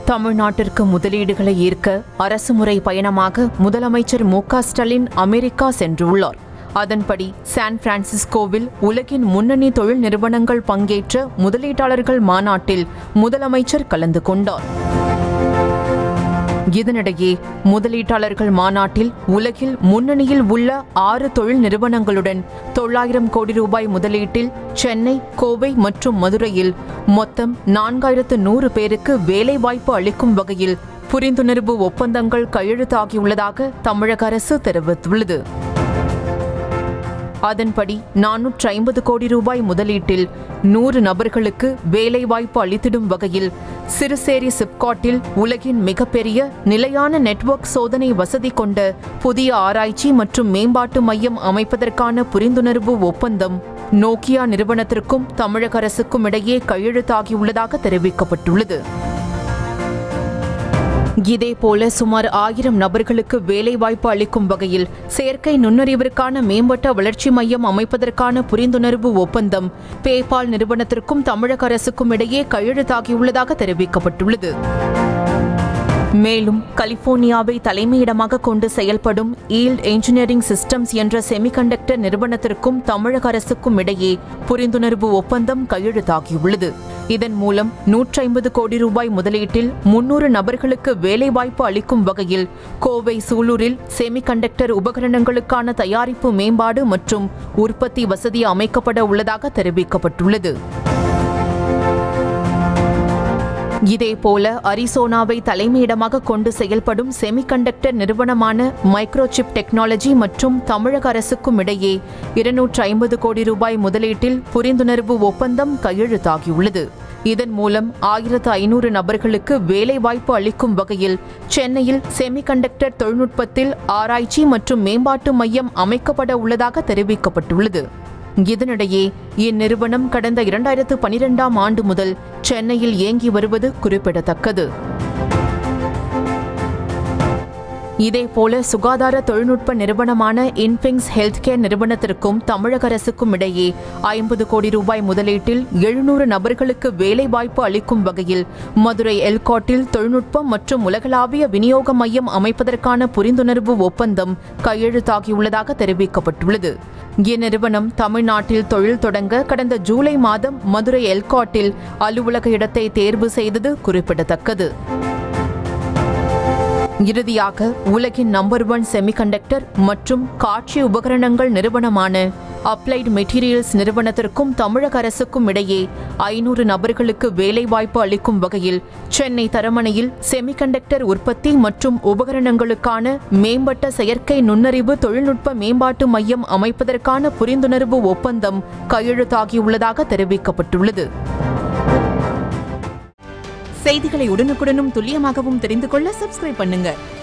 தமிழ்நாட்டிற்கு முதலீடுகளை ஈர்க்க அரசுமுறை பயணமாக முதலமைச்சர் மு க ஸ்டாலின் அமெரிக்கா சென்றுள்ளார் அதன்படி சான் பிரான்சிஸ்கோவில் உலகின் முன்னணி தொழில் நிறுவனங்கள் பங்கேற்ற முதலீட்டாளர்கள் மாநாட்டில் முதலமைச்சர் கலந்து கொண்டார் இதனிடையே முதலீட்டாளர்கள் மாநாட்டில் உலகில் முன்னணியில் உள்ள ஆறு தொழில் நிறுவனங்களுடன் தொள்ளாயிரம் கோடி ரூபாய் முதலீட்டில் சென்னை கோவை மற்றும் மதுரையில் மொத்தம் நான்காயிரத்து நூறு பேருக்கு வேலைவாய்ப்பு அளிக்கும் வகையில் புரிந்துணர்வு ஒப்பந்தங்கள் கையெழுத்தாகியுள்ளதாக தமிழக அரசு தெரிவித்துள்ளது அதன்படி நானூற்று ஐம்பது கோடி ரூபாய் முதலீட்டில் நூறு நபர்களுக்கு வேலைவாய்ப்பு அளித்திடும் வகையில் சிறுசேரி சிப்காட்டில் உலகின் மிகப்பெரிய நிலையான நெட்வொர்க் சோதனை வசதி கொண்ட புதிய ஆராய்ச்சி மற்றும் மேம்பாட்டு மையம் அமைப்பதற்கான புரிந்துணர்வு ஒப்பந்தம் நோக்கியா நிறுவனத்திற்கும் தமிழக அரசுக்கும் இடையே கையெழுத்தாகியுள்ளதாக தெரிவிக்கப்பட்டுள்ளது இதேபோல சுமார் ஆயிரம் நபர்களுக்கு வேலைவாய்ப்பு அளிக்கும் வகையில் செயற்கை நுண்ணறிவிற்கான மேம்பட்ட வளர்ச்சி மையம் அமைப்பதற்கான புரிந்துணர்வு ஒப்பந்தம் பேபால் நிறுவனத்திற்கும் தமிழக அரசுக்கும் இடையே கையெழுத்தாகியுள்ளதாக தெரிவிக்கப்பட்டுள்ளது மேலும் கலிபோர்னியாவை தலைமையிடமாக கொண்டு செயல்படும் ஈல்ட் என்ஜினியரிங் சிஸ்டம்ஸ் என்ற செமிகண்டக்டர் நிறுவனத்திற்கும் தமிழக அரசுக்கும் இடையே புரிந்துணர்வு ஒப்பந்தம் கையெழுத்தாகியுள்ளது இதன் மூலம் நூற்றி ஐம்பது கோடி ரூபாய் முதலீட்டில் முன்னூறு நபர்களுக்கு வேலைவாய்ப்பு அளிக்கும் வகையில் கோவை சூலூரில் செமிகண்டக்டர் உபகரணங்களுக்கான தயாரிப்பு மேம்பாடு மற்றும் உற்பத்தி வசதி அமைக்கப்பட உள்ளதாக தெரிவிக்கப்பட்டுள்ளது இதேபோல அரிசோனாவை தலைமையிடமாக கொண்டு செயல்படும் செமிகண்டக்டர் நிறுவனமான மைக்ரோசிப் டெக்னாலஜி மற்றும் தமிழக அரசுக்கும் இடையே இருநூற்று ஐம்பது கோடி ரூபாய் முதலீட்டில் புரிந்துணர்வு ஒப்பந்தம் கையெழுத்தாகியுள்ளது இதன் மூலம் ஆயிரத்து ஐநூறு நபர்களுக்கு வேலைவாய்ப்பு அளிக்கும் வகையில் சென்னையில் செமிகண்டக்டர் தொழில்நுட்பத்தில் ஆராய்ச்சி மற்றும் மேம்பாட்டு மையம் அமைக்கப்பட உள்ளதாக தெரிவிக்கப்பட்டுள்ளது இதனிடையே இந்நிறுவனம் கடந்த இரண்டாயிரத்து பனிரெண்டாம் ஆண்டு முதல் சென்னையில் இயங்கி வருவது குறிப்பிடத்தக்கது இதேபோல சுகாதார தொழில்நுட்ப நிறுவனமான இன்ஃபிங்ஸ் ஹெல்த் கேர் நிறுவனத்திற்கும் தமிழக அரசுக்கும் இடையே ஐம்பது கோடி ரூபாய் முதலீட்டில் எழுநூறு நபர்களுக்கு வேலைவாய்ப்பு அளிக்கும் வகையில் மதுரை எல்காட்டில் தொழில்நுட்பம் மற்றும் உலகளாவிய விநியோக மையம் அமைப்பதற்கான புரிந்துணர்வு ஒப்பந்தம் கையெழுத்தாகியுள்ளதாக தெரிவிக்கப்பட்டுள்ளது இந்நிறுவனம் தமிழ்நாட்டில் தொழில் தொடங்க கடந்த ஜூலை மாதம் மதுரை எல்காட்டில் அலுவலக இடத்தை தேர்வு செய்தது குறிப்பிடத்தக்கது இறுதியாக உலகின் நம்பர் ஒன் செமிகண்டக்டர் மற்றும் காட்சி உபகரணங்கள் நிறுவனமான அப்ளைடு மெட்டீரியல்ஸ் நிறுவனத்திற்கும் தமிழக அரசுக்கும் இடையே ஐநூறு நபர்களுக்கு வேலைவாய்ப்பு அளிக்கும் வகையில் சென்னை தரமணையில் செமிகண்டக்டர் உற்பத்தி மற்றும் உபகரணங்களுக்கான மேம்பட்ட செயற்கை நுண்ணறிவு தொழில்நுட்ப மேம்பாட்டு மையம் அமைப்பதற்கான புரிந்துணர்வு ஒப்பந்தம் கையெழுத்தாகியுள்ளதாக தெரிவிக்கப்பட்டுள்ளது செய்திகளை உடனுக்குடனும் துல்லியமாகவும் தெரிந்து கொள்ள சப்ஸ்கிரைப் பண்ணுங்க